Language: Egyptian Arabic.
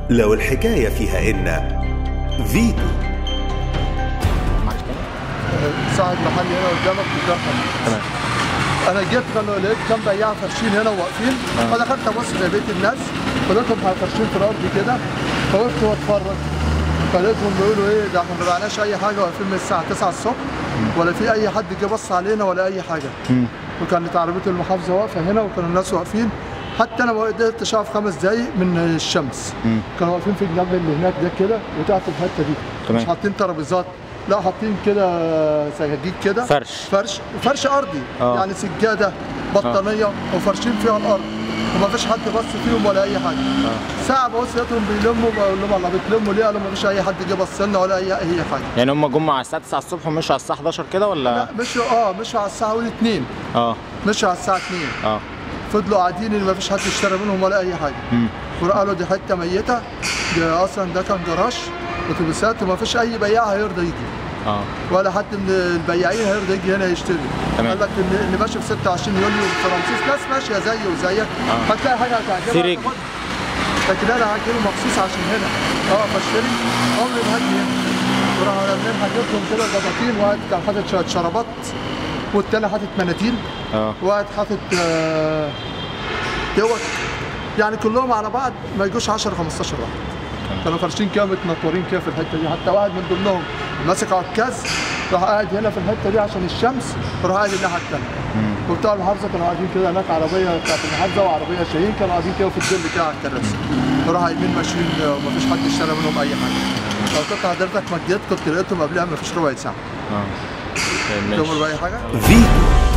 لو الحكاية فيها إن فيتو صاحب محل هنا قدامك بتدخل تمام انا جيت كانوا لقيت كام بياع فرشين هنا واقفين فدخلت ابص في بيت الناس فلقيتهم فرشين في الارض كده فوقفت واتفرج فلقيتهم بيقولوا ايه ده احنا ما بعناش اي حاجه واقفين من الساعه 9 الصبح ولا في اي حد جه بص علينا ولا اي حاجه وكانت عربيه المحافظه واقفه هنا وكانوا الناس واقفين حتى انا ما قدرتش اقف خمس دقايق من الشمس كانوا واقفين في الجنب اللي هناك ده كده وتحت الحته دي تمام. مش حاطين ترابيزات لا حاطين كده سجاجيد كده فرش. فرش فرش ارضي آه. يعني سجاده بطانيه وفرشين فيها الارض وما فيش حد بص فيهم ولا اي حاجه ساعه ببص لقيتهم بيلموا بقول لهم الله بتلموا ليه قالوا ما فيش اي حد جه بص لنا ولا اي اي حاجه يعني هم جم على الساعه 9 الصبح ومشوا على الساعه 11 كده ولا لا مشوا اه مشوا على الساعه 2 اه مشوا على الساعه 2 اه فضلوا قاعدين ان ما فيش حد اشترى منهم ولا اي حاجه وقالوا دي حته ميته ده اصلا ده كان جراج اتوبيسات وما فيش اي بياع هيرضى يجي اه ولا حد من البياعين هيرضى يجي هنا يشتري تمام. قال لك اللي اللي ماشي في 26 يوليو في رمسيس ناس ماشيه زيي وزيك آه. هتلاقي حاجه هتعجبك في رجل. تاخدها. لكن انا هجيله مخصوص عشان هنا اه بشتري عمري ما هاجي هنا وراحوا لمين حاططهم كده جباطين واحد كان حاطط شويه شرابات والتاني حاطط مناديل اه واحد حاطط آه، دوت يعني كلهم على بعض ما يجوش 10 15 واحد كانوا فرشين كده متنطورين كده في الحته دي حتى واحد من ضمنهم ماسك عكاز راح قاعد هنا في الحته دي عشان الشمس وراح قاعد الناحيه الثانيه وبتوع المحافظه كانوا قاعدين كده هناك عربيه بتاعت المحافظه وعربيه شاهين كانوا قاعدين كده في الظل كده على الكراسي وراح قايمين ماشيين آه، ومفيش حد اشترى منهم اي حاجه لو كنت حضرتك ما جيت كنت لقيتهم قبلها مفيش ربع ساعه اه تؤمر ماشي باي حاجه فيتو